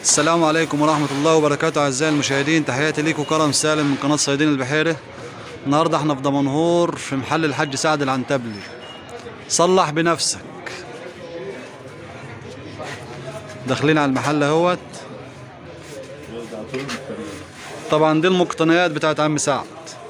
السلام عليكم ورحمة الله وبركاته أعزائي المشاهدين تحياتي ليكم كرم سالم من قناة صيادين البحيرة النهاردة احنا في دمنهور في محل الحاج سعد العنتبلي صلح بنفسك داخلين على المحل اهوت طبعا دي المقتنيات بتاعت عم سعد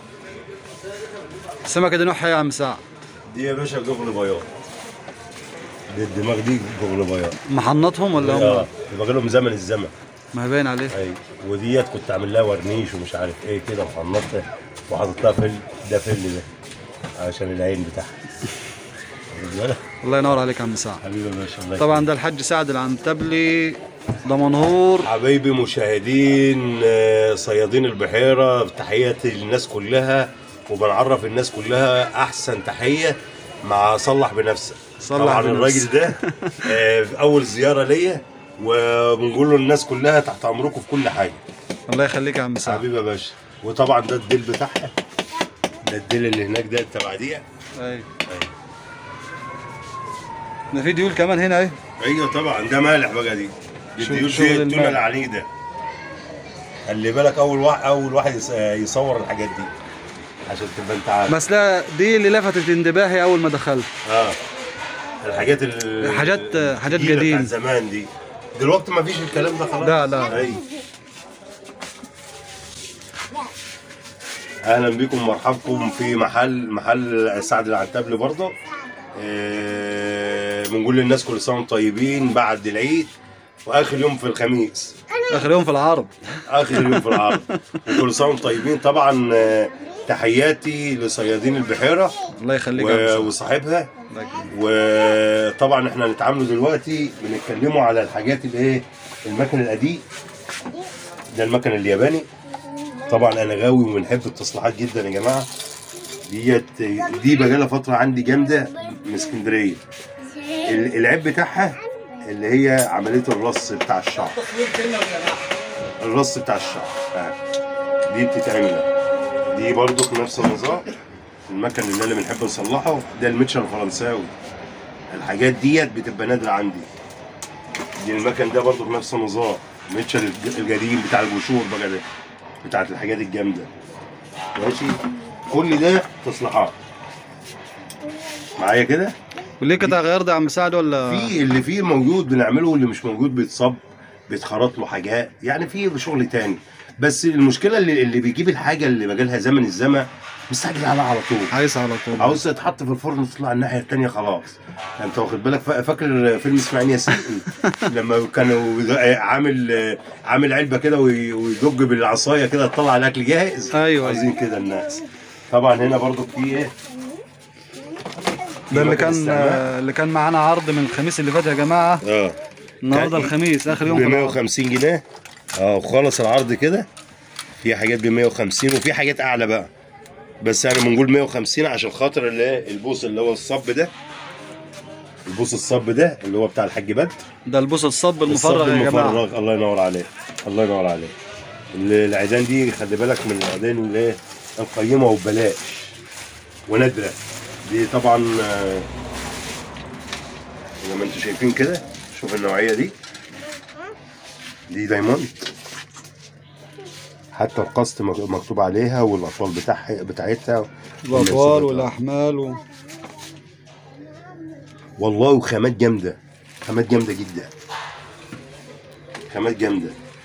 السمكة دي نوعها إيه يا عم سعد دي يا باشا جغل بياض دي الدماغ دي جغل بياض محنطهم ولا اه هم يبقى لهم زمن الزمن ما هي باين عليه ايوه وديت كنت عامل لها ورنيش ومش عارف ايه كده وحنطها وحاطط لها فل ده فل ده عشان العين بتاعها واخد بالك؟ الله ينور عليك يا عم سعد حبيبي يا باشا الله طبعا ده الحاج سعد العنتبلي دمنهور حبايبي مشاهدين آه، صيادين البحيرة تحياتي للناس كلها وبنعرف الناس كلها أحسن تحية مع صلح بنفسك صلح طبعا بنفسك. الراجل ده آه، في أول زيارة ليا وبنقول له الناس كلها تحت أمركم في كل حاجة الله يخليك يا عم سعد حبيبي يا باشا وطبعا ده الديل بتاعها ده الديل اللي هناك ده تبع دي ايوه ده في ديول كمان هنا اهي ايوه طبعا ده مالح بقى دي دي شو- الديول شغل دي التونه المالح. العنيده خلي بالك اول واحد اول واحد يص- يصور الحاجات دي عشان تبقى انت عارف بس لا دي اللي لفتت انتباهي اول ما دخلت اه الحاجات ال حاجات- حاجات الجديدة قديم. بتاعت زمان دي دلوقتي ما فيش الكلام ده خلاص لا، لا. ايوه اهلا بكم مرحبكم في محل محل سعد العنتبلي برضه آه، بنقول للناس كل سنه وانتم طيبين بعد العيد واخر يوم في الخميس اخر يوم في العرض اخر يوم في العرض وكل سنه وانتم طيبين طبعا آه، تحياتي لصيادين البحيره الله يخليك يا عم و- سعد. وصاحبها الله يكرمك. وطبعا احنا هنتعاملوا دلوقتي بنتكلموا على الحاجات اللي ايه المكن القديم ده المكن الياباني طبعا انا غاوي وبنحب التصليحات جدا يا جماعه ديت دي بقى لها فتره عندي جامده من اسكندريه ال- العيب بتاعها اللي هي عمليه الرص بتاع الشعر الرص بتاع الشعر آه. دي بتتعمل دي برضو في نفس النظام المكن اللي انا بنحب نصلحه ده المتشر الفرنساوي الحاجات ديت بتبقى نادره عندي دي المكن ده برضو في نفس النظام متشر الج- القديم بتاع الجشور بقى ده بتاعت الحاجات الجامده ماشي كل ده تصليحات معايا كده وليه قطع غيار ده يا عم سعد ولا في اللي فيه موجود بنعمله واللي مش موجود بيتصب بيتخرط له حاجات يعني في شغل تاني بس المشكله اللي, اللي بيجيب الحاجه اللي بقالها زمن الزمن مستعجل عليها على طول عايز على طول عاوز تتحط في الفرن وتطلع الناحيه التانيه خلاص انت واخد بالك فا- فاكر فيلم اسماعيل ياسين لما كانوا عامل عامل علبه كده وي- ويدج بالعصايه كده تطلع الاكل جاهز أيوة، عايزين كده الناس طبعا هنا برضو في ايه ده اللي مكن كان استعمال. اللي كان معانا عرض من الخميس اللي فات يا جماعه اه النهارده كان- الخميس اخر يوم ب في العرض 150 جنيه اه وخلص العرض كده في حاجات ب 150 وفي حاجات اعلى بقى بس يعني بنقول 150 عشان خاطر اللي هي البوص اللي هو الصب ده البوص الصب ده اللي هو بتاع الحاج بدر ده البوص الصب المفرغ الصب يا جماعه المفرغ الله ينور عليك الله ينور عليك ال- العيدان دي خلي بالك من العيدان اللي هي القيمه وببلاش ونادره دي طبعا آه، زي ما انتم شايفين كده شوف النوعيه دي دي دايموند حتى القسط مك- مكتوب عليها والاطوال بتاعها بتاعتها الاطوال والاحمال و... والله وخامات جامده خامات جامده جدا خامات جامده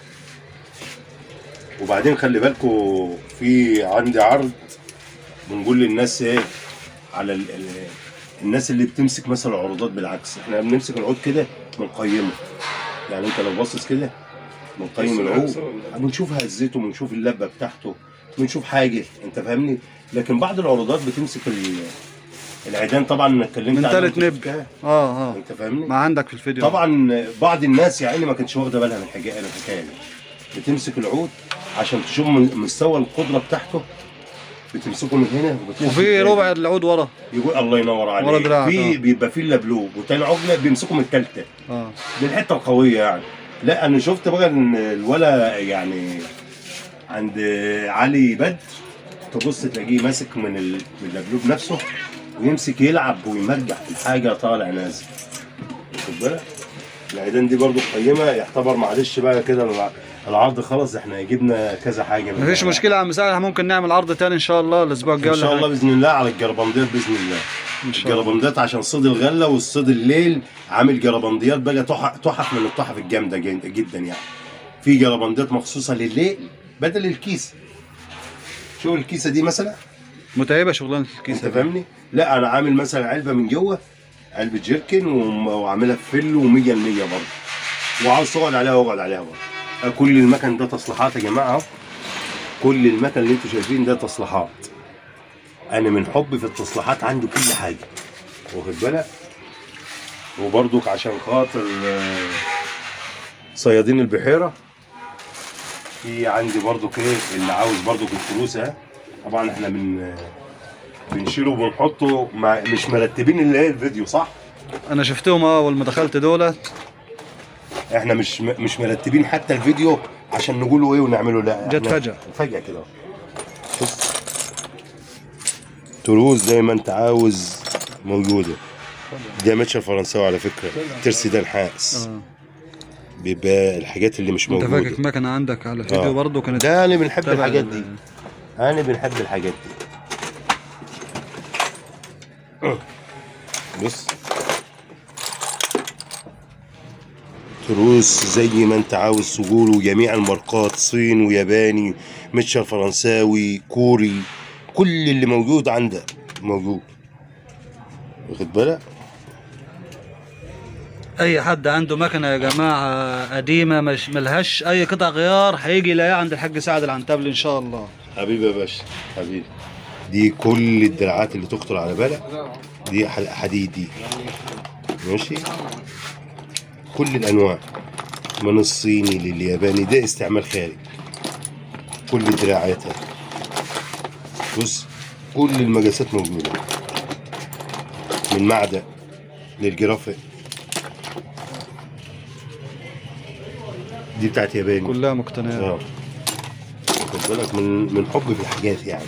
وبعدين خلي بالكوا في عندي عرض بنقول للناس ايه على ال ال الناس اللي بتمسك مثلا عروضات بالعكس احنا بنمسك العود كده بنقيمه يعني انت لو باصص كده بنقيم العود بنشوف هزته بنشوف اللبه بتاعته بنشوف حاجه انت فاهمني لكن بعض العروضات بتمسك ال- العيدان طبعا انا اتكلمت من عنها تالت وانت نب بتحكيها. اه اه انت فاهمني ما عندك في الفيديو طبعا بعض الناس يعني ما كانتش واخده بالها من الحكايه من الحكايه دي بتمسك العود عشان تشوف من- مستوى القدره بتاعته بتمسكه من هنا وبتحط وفي التاني. ربع العود ورا يقول الله ينور ورا عليك دراعك، في اه. بيبقى فيه اللبلوب وتاني عقله بيمسكوا من الثالثه اه دي الحته القويه يعني لا انا شفت بقى ان الولا يعني عند علي بدر تبص تلاقيه ماسك من ال- من اللبلوب نفسه ويمسك يلعب ويمرجح في الحاجه طالع نازل واخد بالك العيدان دي برضو قيمه يعتبر معلش بقى كده الع- العرض خلاص احنا جبنا كذا حاجه من مفيش مشكله يا عم سعد احنا ممكن نعمل عرض تاني ان شاء الله الاسبوع الجاي ان ولا شاء الله حاجة. باذن الله على الجربندات باذن الله ان شاء الله الجربندات عشان صيد الغله والصيد الليل عامل جربنديات بقى تحف تحف من التحف الجامده جد- جدا يعني في جربندات مخصوصه لليل بدل الكيس شو الكيسه دي مثلا متعبه شغلانه انت الكيسه دي. فاهمني لا انا عامل مثلا علبه من جوه علبه جيركن وم- وعاملها في فل و100% برضه وعاوز تقعد عليها واقعد عليها برضه كل المكن ده تصليحات يا جماعه اهو كل المكن اللي انتوا شايفين ده تصليحات انا من حبي في التصليحات عندي كل حاجه واخد بالك وبرضك عشان خاطر آه، صيادين البحيره في عندي برضك ايه اللي عاوز برضك الفلوس اهي طبعا احنا من بنشيله وبنحطه مع مش مرتبين اللي هي الفيديو صح؟ انا شفتهم اه اول ما دخلت دولت احنا مش م- مش مرتبين حتى الفيديو عشان نقوله ايه ونعمله لا جت احنا فجأة. فجأة كده شوف تروس زي ما انت عاوز موجودة دي ماتش الفرنساوي على فكرة ترسي ده نحاس اه بيبقى الحاجات اللي مش انت فاكر موجودة مكنه عندك على آه. الفيديو برضه كانت ده انا بنحب تبع الحاجات ال- دي انا بنحب الحاجات دي بص تروس زي ما انت عاوز سجول وجميع الماركات صين وياباني متشر فرنساوي كوري كل اللي موجود عندك موجود واخد بالك اي حد عنده مكنه يا جماعه قديمه مش ملهاش اي قطع غيار هيجي يلاقيها عند الحاج سعد العنتبلي ان شاء الله حبيبي يا باشا حبيبي دي كل الدراعات اللي تخطر على بالك دي ح- حديد دي ماشي كل الانواع من الصيني للياباني ده استعمال خارج كل دراعاتها بص كل المقاسات موجوده من معدن للجرافيك دي بتاعت ياباني كلها مقتنيات اه خد بالك من من حب في الحاجات يعني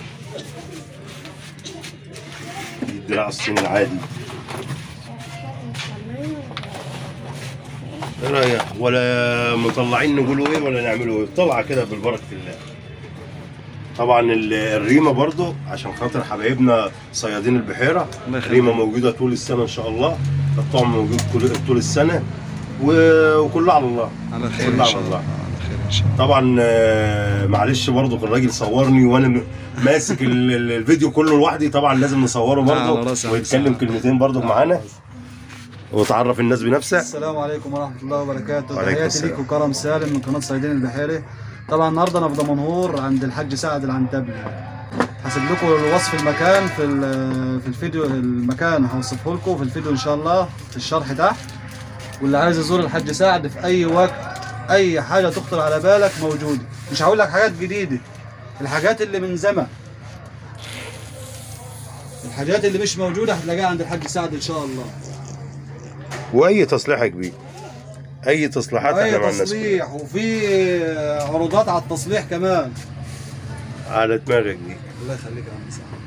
دي الدراع الصيني العادي ايه رايك ولا مطلعين نقولوا ايه ولا نعملوا ايه طلعه كده بالبركه الله طبعا ال- الريمه برضو عشان خاطر حبايبنا صيادين البحيره الله يخليك. الريمه موجوده طول السنه ان شاء الله الطعم موجود طول طول السنه و- وكله على الله على خير كله ان على شاء الله الله على خير ان شاء الله طبعا آه، معلش برضو الراجل صورني وانا م- ماسك ال- ال- الفيديو كله لوحدي طبعا لازم نصوره على برضو راسي ويتكلم على كلمتين برضو معانا وتعرف الناس بنفسك السلام عليكم ورحمة الله وبركاته وعليكم تحياتي السلام. ليكم كرم سالم من قناة صيادين البحيري طبعا النهارده انا في دمنهور عند الحاج سعد العنتبلي هسيب لكم وصف المكان في ال- في الفيديو المكان هوصفه لكم في الفيديو ان شاء الله في الشرح تحت واللي عايز يزور الحاج سعد في اي وقت اي حاجة تخطر على بالك موجودة مش هقول لك حاجات جديدة الحاجات اللي من زمن الحاجات اللي مش موجودة هتلاقيها عند الحاج سعد ان شاء الله واي تصليح يا كبير اي تصليحات احنا اي مع الناس كلها. تصليح وفي عروضات على التصليح كمان على دماغك دي الله يخليك يا عم سعد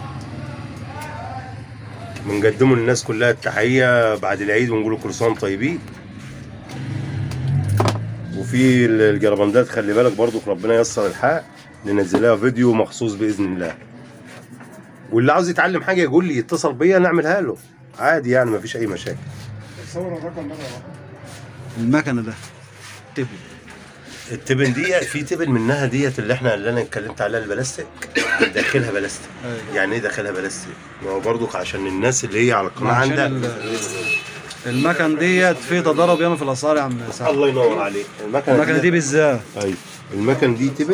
بنقدموا للناس كلها التحيه بعد العيد ونقولوا كل سنه وانتم طيبين وفي الجربندات خلي بالك برضو ربنا ييسر الحق ننزلها فيديو مخصوص باذن الله واللي عاوز يتعلم حاجه يقول لي يتصل بيا نعملها له عادي يعني مفيش اي مشاكل المكنه ده تبي التبن دي في تبن منها ديت اللي احنا اللي انا اتكلمت عليها البلاستيك داخلها بلاستيك أيوة. يعني ايه داخلها بلاستيك؟ ما هو برضك عشان الناس اللي هي على القناه عشان عندها ال- المكن ديت في تضارب ياما في الاسعار يا عم سعد الله ينور عليك المكنه المكنه دي بالذات ايوه المكنه دي تبن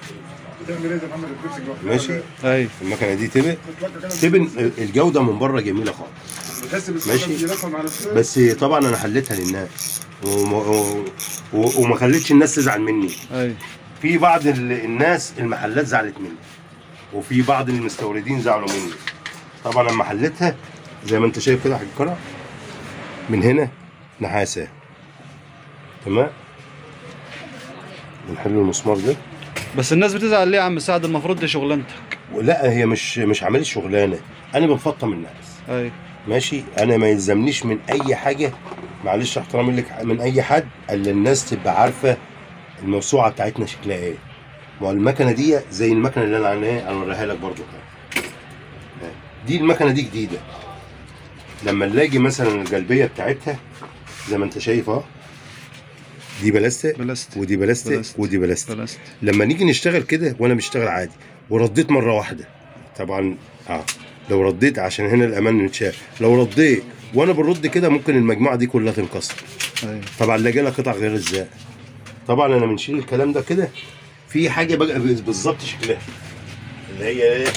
ماشي ايوه المكنه دي تبن تبن الجوده من بره جميله خالص ماشي بس طبعا انا حليتها للناس وما, و- و- وما خليتش الناس تزعل مني ايوه في بعض ال- الناس المحلات زعلت مني وفي بعض المستوردين زعلوا مني طبعا لما حليتها زي ما انت شايف كده يا حاج كرم من هنا نحاسه تمام بنحل المسمار ده بس الناس بتزعل ليه يا عم سعد المفروض دي شغلانتك لا هي مش مش عمليه شغلانه انا بنفطم الناس ايوه ماشي انا ما يلزمنيش من اي حاجه معلش احترامي لك من اي حد الا الناس تبقى عارفه الموسوعه بتاعتنا شكلها ايه ما هو المكنه دي زي المكنه اللي انا انا هوريها لك برضو كده دي المكنه دي جديده لما نلاقي مثلا الجلبيه بتاعتها زي ما انت شايف اهو دي بلاستيك بلاستيك ودي بلاستيك بلاستيك. ودي بلاستيك بلاستيك لما نيجي نشتغل كده وانا بشتغل عادي ورديت مره واحده طبعا اه لو رديت عشان هنا الامان متشاف لو رديت وانا برد كده ممكن المجموعه دي كلها تنكسر ايوه طبعا لاقي لها قطع غير ازاي طبعا انا بنشيل الكلام ده كده في حاجه بقى بالظبط شكلها اللي هي ايه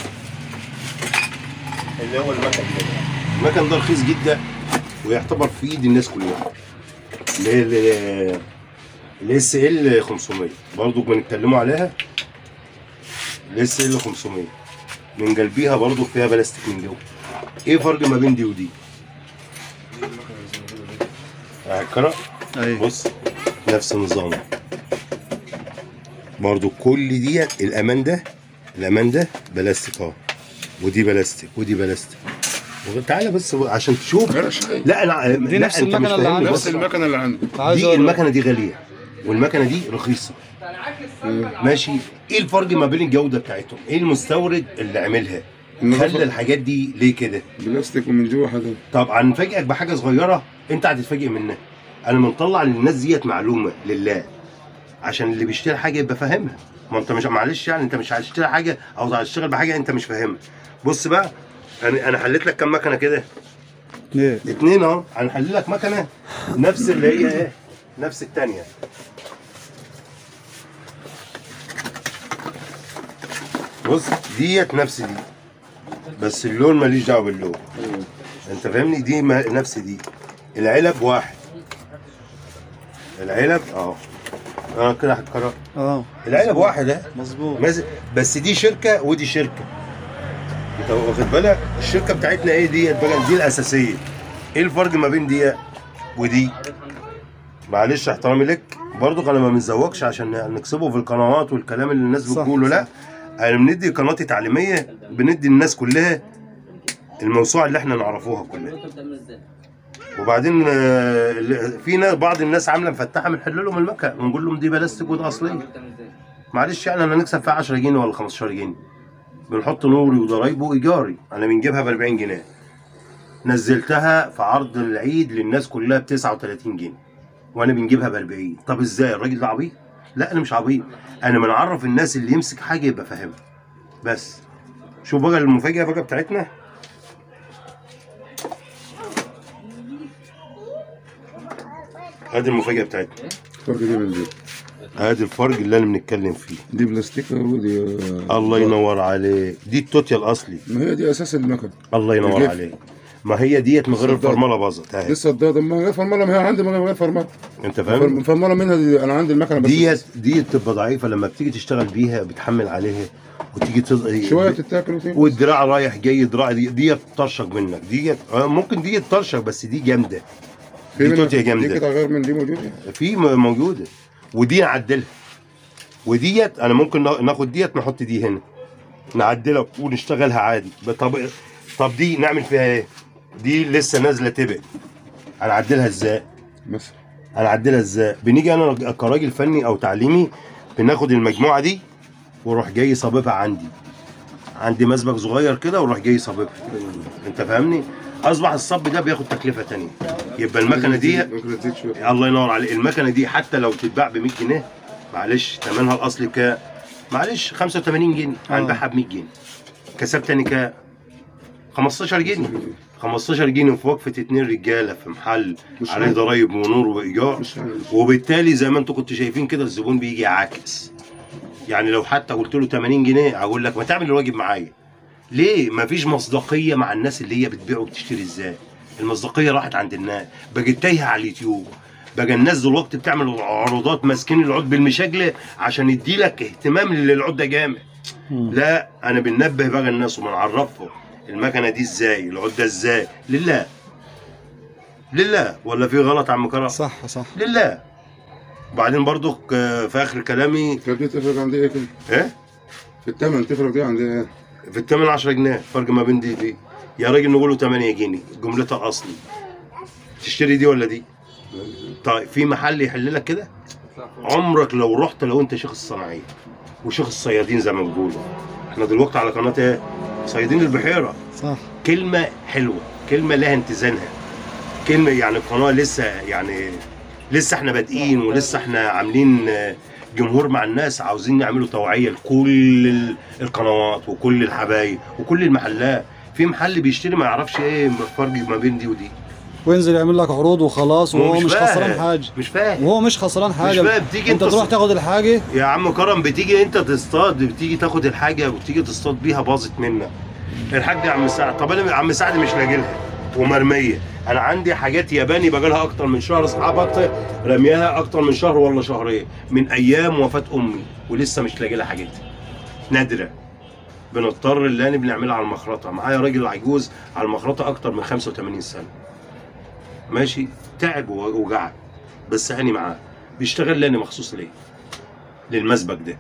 اللي هو المكن ده المكن ده رخيص جدا ويعتبر في ايد الناس كلها اللي هي ال- الاس ال 500 برضو بنتكلموا عليها الاس ال 500 من جنبيها برضو فيها بلاستيك من جوه ايه فرق ما بين دي ودي؟ الكرة ايوه بص نفس النظام برضو كل ديت الامان ده الامان ده بلاستيك اهو ودي بلاستيك ودي بلاستيك تعالى بس عشان تشوف غير شيء. لا لا دي لا، نفس أنت مش المكنة اللي فاهمني. عندك. بص، نفس المكنه اللي عندي عايز دي أقول لك. المكنه دي غاليه والمكنه دي رخيصه ماشي ايه الفرق ما بين الجوده بتاعتهم ايه المستورد اللي عملها خلى الحاجات دي ليه كده بلاستيك ومن جوه حاجه طب هنفاجئك بحاجه صغيره انت هتتفاجئ منها انا بنطلع للناس ديت معلومه لله عشان اللي بيشتري حاجه يبقى فاهمها ما انت مش معلش يعني انت مش هتشتري حاجه او هتشتغل بحاجه انت مش فاهمها بص بقى انا انا حليت لك كام مكنه كده ليه؟ اتنين اهو هنحل لك مكنه نفس اللي هي ايه نفس التانية بص ديت نفس دي بس اللون ماليش دعوه باللون انت فاهمني دي ما نفس دي العلب واحد العلب اهو انا كده هتكرر اه العلب واحد اهي مظبوط مز- بس دي شركه ودي شركه انت واخد بالك الشركه بتاعتنا ايه ديت بقى دي الاساسيه ايه الفرق ما بين دي ودي معلش احترامي لك برضو انا ما بنزوقش عشان نكسبه في القنوات والكلام اللي الناس صح، بتقوله لا انا بندي قناتي تعليميه بندي الناس كلها الموسوعه اللي احنا نعرفوها كلها وبعدين آه، اللي- في ناس بعض الناس عامله مفتحه بنحل لهم المكن ونقول لهم دي بلاستيك وده اصليه معلش يعني انا نكسب فيها 10 جنيه ولا 15 جنيه بنحط نوري وضرايبه وايجاري انا بنجيبها ب 40 جنيه نزلتها في عرض العيد للناس كلها ب 39 جنيه وانا بنجيبها ب 40 طب ازاي الراجل ده عبيط لا انا مش عبيط انا بنعرف الناس اللي يمسك حاجه يبقى فاهمها بس شوف بقى المفاجاه بقى بتاعتنا ادي المفاجاه بتاعتنا الفرق دي من دي ادي الفرق اللي انا بنتكلم فيه دي بلاستيك ودي الله ينور عليك دي التوتيا الاصلي ما هي دي اساس المكن الله ينور الجيف. عليك ما هي ديت من غير صدق. الفرمله باظت اهي لسه الضاد ما غير فرمله ما هي عندي من غير فرمله انت فاهم فرمله منها دي انا عندي المكنه بس ديت ديت تبقى ضعيفه لما بتيجي تشتغل بيها بتحمل عليها وتيجي تض... شويه تتاكل وتنزل. والدراع رايح جاي دراع دي ديت طرشق منك ديت آه، ممكن ديت طرشق بس دي جامده في دي منها- توتيا جامدة. دي قطع غير من دي موجوده في م- موجوده ودي نعدلها وديت انا ممكن نا- ناخد ديت نحط دي هنا نعدلها ونشتغلها عادي طب طب دي نعمل فيها ايه؟ دي لسه نازله تبع هنعدلها ازاي؟ مثلا هنعدلها ازاي؟ بنيجي انا كراجل فني او تعليمي بناخد المجموعه دي واروح جاي صاببها عندي عندي مسبك صغير كده واروح جاي صاببها انت فاهمني؟ اصبح الصب ده بياخد تكلفه تانية يبقى المكنه دي ممكن تزيد شويه الله ينور عليك المكنه دي حتى لو تتباع ب 100 جنيه معلش ثمنها الاصلي بكام؟ معلش 85 جنيه هنبيعها ب 100 جنيه كسبت تاني كام؟ 15 جنيه 15 جنيه في وقفه اتنين رجاله في محل مش عليه عارف. ضرايب ونور وايجار مش عارف. وبالتالي زي ما انتوا كنتوا شايفين كده الزبون بيجي يعاكس يعني لو حتى قلت له 80 جنيه اقول لك ما تعمل الواجب معايا ليه مفيش مصداقيه مع الناس اللي هي بتبيع وبتشتري ازاي المصداقيه راحت عند الناس بقت تايهه على اليوتيوب بقى الناس دلوقتي بتعمل عروضات ماسكين العود بالمشاجله عشان يديلك اهتمام للعود ده جامد لا انا بننبه بقى الناس وبنعرفهم المكنه دي ازاي العود ده ازاي لله لله ولا في غلط يا عم كرم صح صح لله وبعدين برضو ك- في اخر كلامي كانت دي تفرق عن دي ايه كده ايه في الثمن تفرق دي عن دي ايه في الثمن 10 جنيه فرق ما بين دي دي يا راجل نقوله 8 جنيه جملتها اصلي تشتري دي ولا دي طيب في محل يحل لك كده عمرك لو رحت لو انت شيخ الصناعيه وشيخ الصيادين زي ما بيقولوا احنا دلوقتي على قناه ايه صيادين البحيره صح كلمه حلوه كلمه لها امتزانها كلمه يعني القناه لسه يعني لسه احنا بادئين ولسه احنا عاملين آه، جمهور مع الناس عاوزين نعملوا توعيه لكل ال- القنوات وكل الحبايب وكل المحلات في محل بيشتري ما يعرفش ايه الفرق ما بين دي ودي وينزل يعمل لك عروض وخلاص هو وهو مش فاهم. خسران حاجه مش فاهم وهو مش خسران حاجه فاهم. بتيجي انت انت تروح ص- تاخد الحاجه يا عم كرم بتيجي انت تصطاد بتيجي تاخد الحاجه وتيجي تصطاد بيها باظت منك الحاج يا عم سعد طب انا يا عم سعد مش لاقي لها ومرميه انا عندي حاجات ياباني بقى لها اكتر من شهر اصحابك رمياها اكتر من شهر ولا شهرين من ايام وفاه امي ولسه مش لاقي لها حاجتها نادره بنضطر اللي انا بنعملها على المخرطه معايا راجل عجوز على المخرطه اكتر من 85 سنه ماشي تعب ووجع بس انا معاه بيشتغل لاني مخصوص ليه للمسبك ده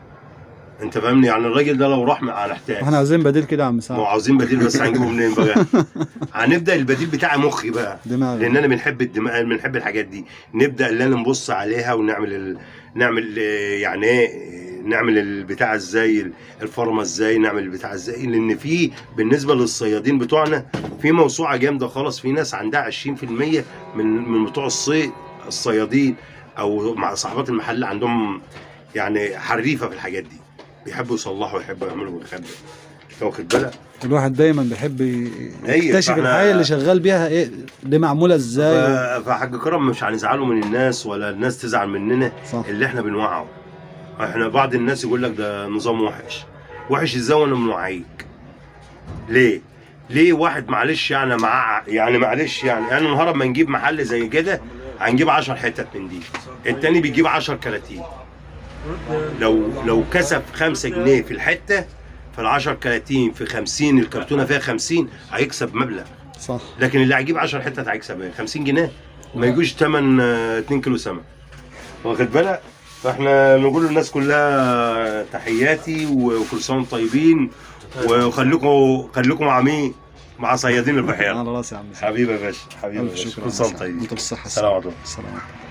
انت فاهمني يعني الراجل ده لو راح مع هنحتاج احنا عايزين بديل كده يا عم ما هو سعد عاوزين بديل بس هنجيبه منين بقى هنبدا البديل بتاع مخي بقى دماغ لاننا بنحب الدماء بنحب الحاجات دي نبدا اللي انا نبص عليها ونعمل ال... نعمل آه، يعني ايه آه، نعمل البتاع ازاي الفرمه ازاي نعمل البتاع ازاي لان في بالنسبه للصيادين بتوعنا في موسوعه جامده خالص في ناس عندها 20% من من بتوع الصيد الصيادين او مع صاحبات المحل عندهم يعني حريفه في الحاجات دي بيحبوا يصلحوا يحبوا يعملوا ويخبوا انت واخد بالك الواحد دايما بيحب ي- أيوة، يكتشف فاحنا- الحاجه اللي شغال بيها ايه دي معموله ازاي ف- فحاج كرم مش هنزعله من الناس ولا الناس تزعل مننا صح اللي احنا بنوعه احنا بعض الناس يقول لك ده نظام وحش وحش ازاي وانا منوعيك ليه ليه واحد معلش يعني مع يعني معلش يعني انا النهارده ما نجيب محل زي كده هنجيب 10 حتت من دي التاني بيجيب 10 كراتين لو لو كسب 5 جنيه في الحته فال 10 كراتين في 50 الكرتونه فيها 50 هيكسب مبلغ صح لكن اللي هيجيب 10 حتت هيكسب ايه 50 جنيه ما يجوش ثمن 2 كيلو سمك واخد بالك فاحنا نقول للناس كلها تحياتي وكل سنه وانتم طيبين وخليكم خليكم مع مين مع صيادين البحيره على راسي يا عم سعد حبيبي يا باشا حبيبي يا الف باشا شكر كل سنه وانتم طيبين انت بالصحه السلام عليكم السلام عليكم